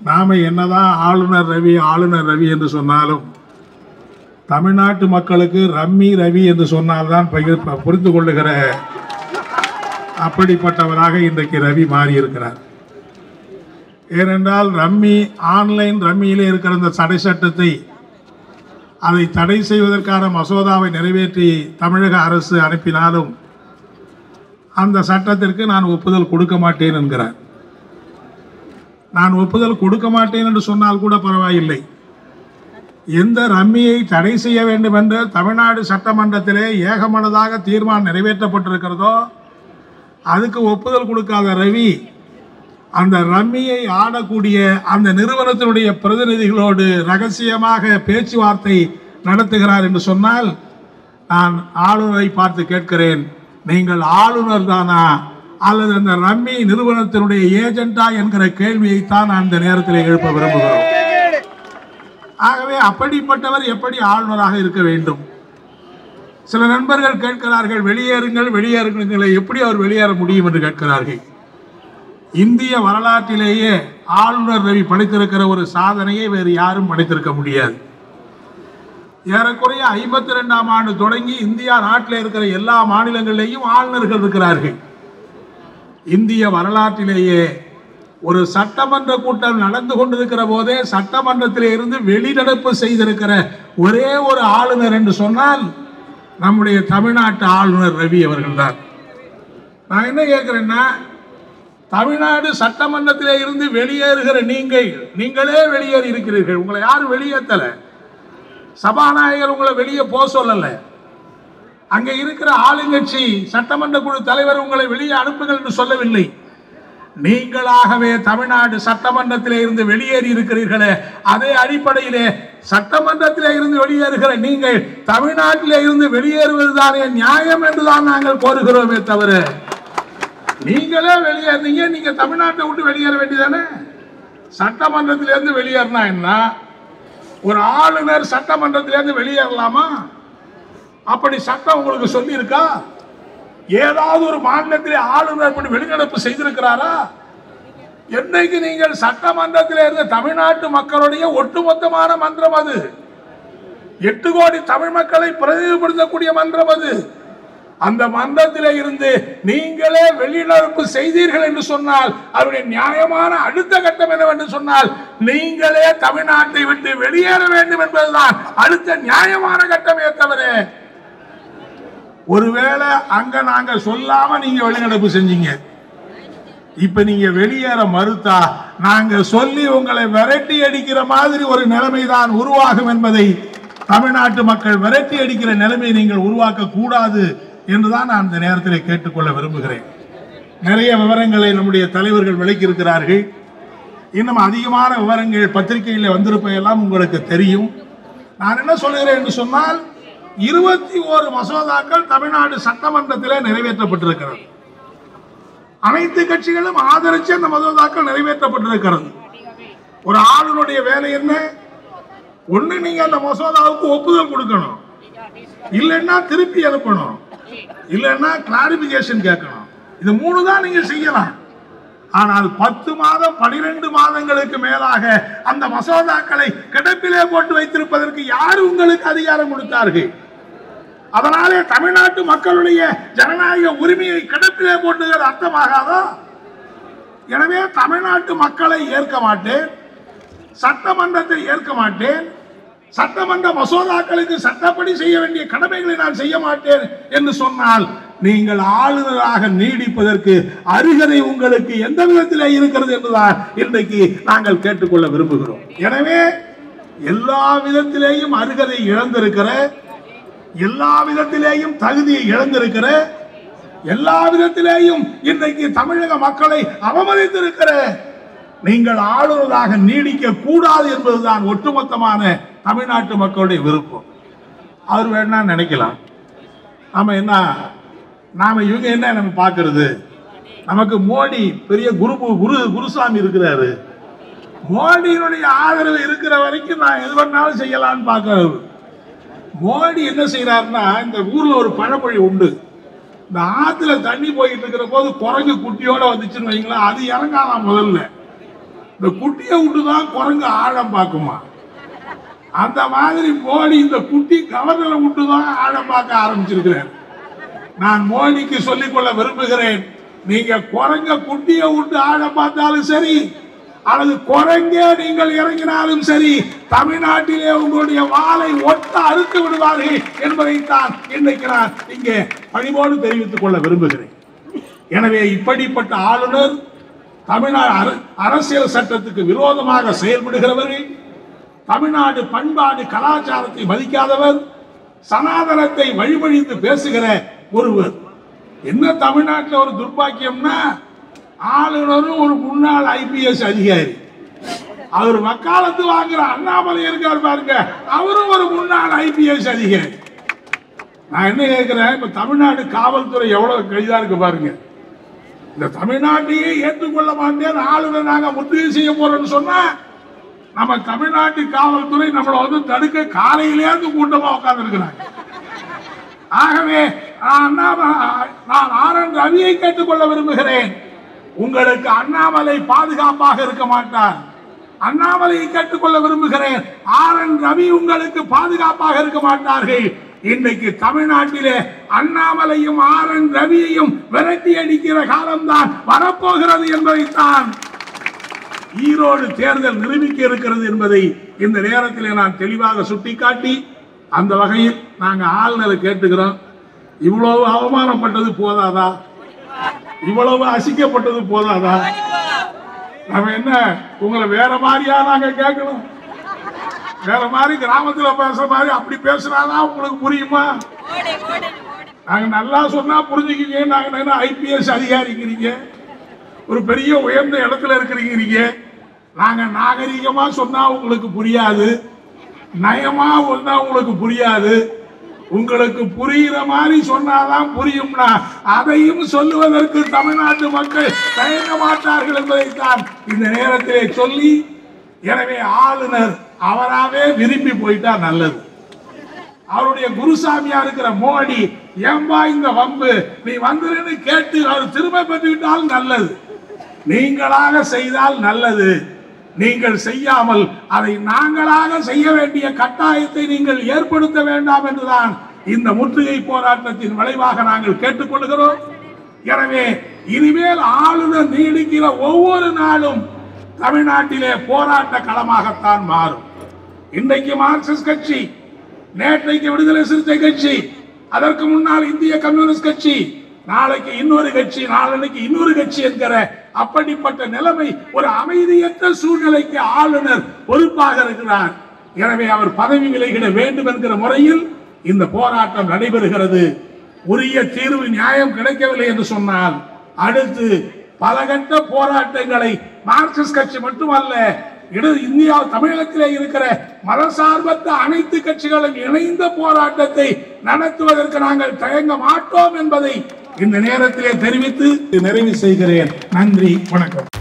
நாம என்னதான் ஆளுநர் ரவி ஆளுநர் ரவி என்று சொன்னாலும் தமிழ்நாட்டு மக்களுக்கு ரம்மி ரவி என்று சொன்னால்தான் பகிர் ப- புரிந்து கொள்ளுகிற அப்படிப்பட்டவராக இன்றைக்கு ரவி மாறியிருக்கிறார் ஏனென்றால் ரம்மி ஆன்லைன் ரம்மியிலே இருக்கிற இந்த தடை சட்டத்தை அதை தடை செய்வதற்கான மசோதாவை நிறைவேற்றி தமிழக அரசு அனுப்பினாலும் அந்த சட்டத்திற்கு நான் ஒப்புதல் கொடுக்க மாட்டேன் என்கிறார் நான் ஒப்புதல் கொடுக்க மாட்டேன் என்று சொன்னால் கூட பரவாயில்லை எந்த ரம்மியை தடை செய்ய வேண்டும் என்று தமிழ்நாடு சட்டமன்றத்திலே ஏகமனதாக தீர்மானம் நிறைவேற்றப்பட்டிருக்கிறதோ அதுக்கு ஒப்புதல் கொடுக்காத ரவி அந்த ரம்மியை ஆடக்கூடிய அந்த நிறுவனத்தினுடைய பிரதிநிதிகளோடு ரகசியமாக பேச்சுவார்த்தை நடத்துகிறார் என்று சொன்னால் நான் ஆளுநரை பார்த்து கேட்கிறேன் நீங்கள் ஆளுநர் தானா அல்லது அந்த ரம்மி நிறுவனத்தினுடைய ஏஜெண்டா என்கிற கேள்வியைத்தான் நான் இந்த நேரத்தில் எழுப்ப விரும்புகிறோம் ஆகவே அப்படிப்பட்டவர் எப்படி ஆளுநராக இருக்க வேண்டும் சில நண்பர்கள் கேட்கிறார்கள் வெளியேறுங்கள் வெளியேறுங்கள் எப்படி அவர் வெளியேற முடியும் என்று கேட்கிறார்கள் இந்திய வரலாற்றிலேயே ஆளுநர் ரவி படைத்திருக்கிற ஒரு சாதனையை வேறு யாரும் படைத்திருக்க முடியாது ஏறக்குறைய ஐம்பத்தி ரெண்டாம் ஆண்டு தொடங்கி இந்தியா நாட்டில் இருக்கிற எல்லா மாநிலங்களிலேயும் ஆளுநர்கள் இருக்கிறார்கள் இந்திய வரலாற்றிலேயே ஒரு சட்டமன்ற கூட்டம் நடந்து கொண்டிருக்கிற போதே சட்டமன்றத்திலே இருந்து வெளிநடப்பு செய்திருக்கிற ஒரே ஒரு ஆளுநர் என்று சொன்னால் நம்முடைய தமிழ்நாட்டு ஆளுநர் ரவி அவர்கள்தான் நான் என்ன கேட்கிறேன்னா தமிழ்நாடு சட்டமன்றத்திலே இருந்து வெளியேறுகிற நீங்கள் நீங்களே வெளியேறி இருக்கிறீர்கள் உங்களை யாரும் வெளியேற்றல சபாநாயகர் உங்களை வெளியே போக சொல்லல அங்க இருக்கிற ஆளுங்கட்சி சட்டமன்ற குழு தலைவர் உங்களை வெளியே அனுப்புங்கள் என்று சொல்லவில்லை நீங்களாகவே தமிழ்நாடு சட்டமன்றத்திலே இருந்து வெளியேறி இருக்கிறீர்களே அதே அடிப்படையிலே சட்டமன்றத்திலே இருந்து வெளியேறுகிற நீங்கள் தமிழ்நாட்டிலே இருந்து வெளியேறுவதுதானே நியாயம் என்றுதான் நாங்கள் கோருகிறோமே தவிர நீங்களே வெளியேறீங்க நீங்க தமிழ்நாட்டை விட்டு வெளியேற வேண்டியதானே சட்டமன்றத்திலிருந்து வெளியேறினா என்ன ஒரு ஆளுநர் சட்டமன்றத்திலிருந்து வெளியேறலாமா அப்படி சட்டம் உங்களுக்கு சொல்லியிருக்கா ஏதாவது ஒரு மாநிலத்திலே ஆளுநர் இப்படி வெளிநடப்பு செய்திருக்கிறாரா என்னைக்கு நீங்கள் சட்டமன்றத்திலே இருந்த தமிழ்நாட்டு மக்களுடைய ஒட்டுமொத்தமான மன்றம் அது எட்டு கோடி தமிழ் மக்களை பிரதிநிதிப்படுத்தக்கூடிய மன்றம் அது அந்த மன்றத்திலே இருந்து நீங்களே வெளிநடப்பு செய்தீர்கள் என்று சொன்னால் அவருடைய நியாயமான அடுத்த கட்டம் என்னவென்று சொன்னால் நீங்களே தமிழ்நாட்டை விட்டு வெளியேற வேண்டும் என்பதுதான் அடுத்த நியாயமான கட்டமே தவிர ஒருவேளை அங்க நாங்க சொல்லாம நீங்க வெளிநடப்பு செஞ்சீங்க இப்ப நீங்க வெளியேற மறுத்தா நாங்க சொல்லி உங்களை விரட்டி அடிக்கிற மாதிரி ஒரு நிலைமை தான் உருவாகும் என்பதை தமிழ்நாட்டு மக்கள் விரட்டி அடிக்கிற நிலைமையை நீங்கள் உருவாக்க கூடாது என்றுதான் நான் இந்த நேரத்தில் கேட்டுக்கொள்ள விரும்புகிறேன் நிறைய விவரங்களை நம்முடைய தலைவர்கள் விளக்கி இருக்கிறார்கள் இன்னும் அதிகமான விவரங்கள் பத்திரிகையில் வந்திருப்பதெல்லாம் உங்களுக்கு தெரியும் நான் என்ன சொல்கிறேன் என்று சொன்னால் இருபத்தி ஓரு மசோதாக்கள் தமிழ்நாடு சட்டமன்றத்தில் நிறைவேற்றப்பட்டிருக்கிறது அனைத்து கட்சிகளும் ஆதரிச்சு அந்த மசோதாக்கள் நிறைவேற்றப்பட்டிருக்கிறது ஒரு ஆளுநருடைய வேலை என்ன ஒண்ணு நீங்க அந்த மசோதாவுக்கு ஒப்புதல் கொடுக்கணும் இல்லைன்னா திருப்பி அனுப்பணும் இல்லைன்னா கிளாரிபிகேஷன் கேட்கணும் இது மூணு தான் நீங்க செய்யலாம் ஆனால் பத்து மாதம் பனிரெண்டு மாதங்களுக்கு மேலாக அந்த மசோதாக்களை கிடப்பிலே போட்டு வைத்திருப்பதற்கு யார் உங்களுக்கு அதிகாரம் கொடுத்தார்கள் அதனாலே தமிழ்நாட்டு மக்களுடைய ஜனநாயக உரிமையை கிடப்பிலே போட்டுகிறது அர்த்தமாகாதா எனவே தமிழ்நாட்டு மக்களை ஏற்க மாட்டேன் சட்டமன்றத்தை ஏற்க மாட்டேன் சட்டமன்ற மசோதாக்களுக்கு சட்டப்படி செய்ய வேண்டிய கடமைகளை நான் செய்ய மாட்டேன் என்று சொன்னால் நீங்கள் ஆளுநராக நீடிப்பதற்கு அருகதை உங்களுக்கு எந்த விதத்திலே இருக்கிறது என்றுதான் இன்றைக்கு நாங்கள் கேட்டுக்கொள்ள விரும்புகிறோம் எனவே எல்லா விதத்திலேயும் அருகதை இழந்திருக்கிற எல்லா விதத்திலேயும் தகுதியை இழந்திருக்கிற எல்லா விதத்திலேயும் இன்றைக்கு தமிழக மக்களை அவமதித்திருக்கிற நீங்கள் ஆளுநராக நீடிக்க கூடாது என்பதுதான் ஒட்டுமொத்தமான தமிழ்நாட்டு மக்களுடைய விருப்பம் அவர் வேணா நினைக்கலாம் நாம என்ன நாம இவங்க என்ன நம்ம பார்க்கிறது நமக்கு மோடி பெரிய குரு குரு குருசாமி இருக்கிறாரு மோடியினுடைய ஆதரவு இருக்கிற வரைக்கும் நான் எது வேணாலும் செய்யலாம்னு பார்க்கறது மோடி என்ன செய்யறாருன்னா இந்த ஊர்ல ஒரு பழமொழி உண்டு இந்த ஆத்துல தண்ணி போயிட்டு இருக்கிற போது குரங்கு குட்டியோட வந்துச்சுன்னு வைங்களேன் அது இறங்காதான் முதல்ல இந்த குட்டியை விட்டு தான் குரங்கு ஆழம் பார்க்குமா அந்த மாதிரி மோடி இந்த குட்டி கவர்னரை விட்டு தான் ஆழம் பார்க்க ஆரம்பிச்சிருக்கிறார் நான் மோடிக்கு சொல்லிக்கொள்ள விரும்புகிறேன் நீங்க குரங்க குட்டியை விட்டு ஆழம் பார்த்தாலும் சரி அல்லது குரங்கே நீங்கள் இறங்கினாலும் சரி தமிழ்நாட்டிலே உங்களுடைய வாளை ஒட்ட அறுத்து விடுவார்கள் என்பதைத்தான் இன்னைக்கு நான் இங்கே பணிவோடு தெரிவித்துக் கொள்ள விரும்புகிறேன் எனவே இப்படிப்பட்ட ஆளுநர் தமிழ்நாடு அர- அரசியல் சட்டத்துக்கு விரோதமாக செயல்படுகிறவர்கள் தமிழ்நாடு பண்பாடு கலாச்சாரத்தை மதிக்காதவர் சனாதனத்தை வழிபழித்து பேசுகிற ஒருவர் என்ன தமிழ்நாட்டில் ஒரு துர்பாக்கியம்னா ஆளுநரும் ஒரு முன்னாள் ஐபிஎஸ் அதிகாரி அவர் வக்காலத்து வாங்குற அண்ணாமலை இருக்கார் பாருங்க அவரும் ஒரு முன்னாள் ஐபிஎஸ் அதிகாரி நான் என்ன கேட்கிறேன் இப்ப தமிழ்நாடு காவல்துறை எவ்வளவு கைதா இருக்கு பாருங்க இந்த தமிழ்நாட்டையே ஏற்றுக்கொள்ள மாட்டேன் ஆளுநர் நாங்க முற்றுகை செய்ய போறோம்னு சொன்னா நம்ம தமிழ்நாட்டு காவல்துறை நம்மளை வந்து தடுக்க காலையிலேருந்து கூட்டமா உட்கார்ந்து இருக்கிறாங்க ஆகவே நான் அண்ணாம- நான் ஆர் என் ரவியை கேட்டுக்கொள்ள விரும்புகிறேன் உங்களுக்கு அண்ணாமலை பாதுகாப்பாக இருக்க மாட்டார் அண்ணாமலையை கேட்டுக்கொள்ள விரும்புகிறேன் ஆர் என் ரவி உங்களுக்கு பாதுகாப்பாக இருக்க மாட்டார்கள் இன்னைக்கு தமிழ்நாட்டிலே அண்ணாமலையும் ஆர் என் ரவியையும் விரட்டி அடிக்கிற காலம்தான் வரப்போகிறது என்பதைத்தான் ஈரோடு தேர்தல் நிரூபிக்க இருக்கிறது என்பதை இந்த நேரத்தில் நான் தெளிவாக சுட்டிக்காட்டி அந்த வகையில் நாங்க ஆளுநரை கேட்டுக்கிறோம் இவ்வளவு அவமானப்பட்டது போதாதா இவ்வளவு அசிக்கப்பட்டது போதாதா நம்ம என்ன உங்களை வேற மாதிரியா நாங்க கேட்கணும் வேற மாதிரி கிராமத்துல பேசுற மாதிரி அப்படி பேசுனாதான் உங்களுக்கு புரியுமா நாங்க நல்லா சொன்னா புரிஞ்சுக்கிங்க நாங்க என்ன ஐபிஎஸ் அதிகாரிங்கிறீங்க ஒரு பெரிய உயர்ந்த இடத்துல இருக்கிறீங்க நீங்க நாங்க நாகரிகமா சொன்னா உங்களுக்கு புரியாது நயமா சொன்னா உங்களுக்கு புரியாது உங்களுக்கு புரிகிற மாதிரி சொன்னாதான் புரியும்னா அதையும் சொல்லுவதற்கு தமிழ்நாட்டு மக்கள் தயங்க மாட்டார்கள் என்பதைத்தான் இந்த நேரத்திலே சொல்லி எனவே ஆளுநர் அவராவே விரும்பி போயிட்டா நல்லது அவருடைய குருசாமியா இருக்கிற மோடி ஏம்பா இந்த வம்பு நீ வந்துருன்னு கேட்டு அவர் திரும்ப பெற்றுவிட்டால் நல்லது நீங்களாக செய்தால் நல்லது நீங்கள் செய்யாமல் அதை நாங்களாக செய்ய வேண்டிய கட்டாயத்தை நீங்கள் ஏற்படுத்த வேண்டாம் என்றுதான் இந்த முற்றுகை போராட்டத்தின் விளைவாக நாங்கள் கேட்டுக்கொள்கிறோம் எனவே இனிமேல் ஆளுநர் நீடிக்கிற ஒவ்வொரு நாளும் தமிழ்நாட்டிலே போராட்ட களமாகத்தான் மாறும் இன்றைக்கு மார்க்சிஸ்ட் கட்சி நேற்றைக்கு விடுதலை சிறுத்தை கட்சி அதற்கு முன்னால் இந்திய கம்யூனிஸ்ட் கட்சி நாளைக்கு இன்னொரு கட்சி நாளைக்கு இன்னொரு கட்சி என்கிற அப்படிப்பட்ட நிலைமை ஒரு அமைதியற்ற சூழ்நிலைக்கு ஆளுநர் பொறுப்பாக இருக்கிறார் எனவே அவர் பதவி விலகிட வேண்டும் என்கிற முறையில் இந்த போராட்டம் நடைபெறுகிறது உரிய தீர்வு நியாயம் கிடைக்கவில்லை என்று சொன்னால் அடுத்து பல கட்ட போராட்டங்களை மார்க்சிஸ்ட் கட்சி மட்டுமல்ல இட இந்தியா தமிழகத்திலே இருக்கிற மதசார்பற்ற அனைத்து கட்சிகளும் இணைந்த போராட்டத்தை நடத்துவதற்கு நாங்கள் தயங்க மாட்டோம் என்பதை இந்த நேரத்திலே தெரிவித்து நிறைவு செய்கிறேன் நன்றி வணக்கம்